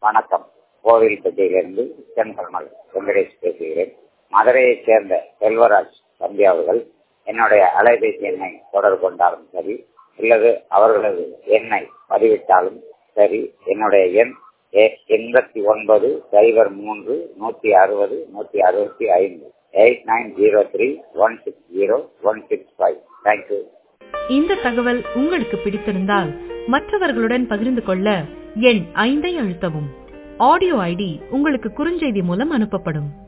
வணக்கம் கோவில்பட்டியிலிருந்து செங்கல்மல் வெங்கடேஷ் பேசுகிறேன் மதுரையைச் சேர்ந்த செல்வராஜ் தம்பி அவர்கள் என்னுடைய அலைபேசி எண்ணை தொடர்பு கொண்டாலும் சரி அல்லது அவர்களது எண்ணை பதிவிட்டாலும் சரி என்னுடைய எண் எண்பத்தி ஒன்பது சைபர் மூன்று நூத்தி அறுபது நூத்தி அறுபத்தி ஐந்து eight nine zero three one six zero one six five thank you இந்த தகவல் உங்களுக்கு பிடித்திருந்தால் மற்றவர்களுடன் பகிர்ந்து கொள்ள எண் ஐந்தை அழுத்தவும் ஆடியோ ஐடி உங்களுக்கு குறுஞ்செய்தி மூலம் அனுப்பப்படும்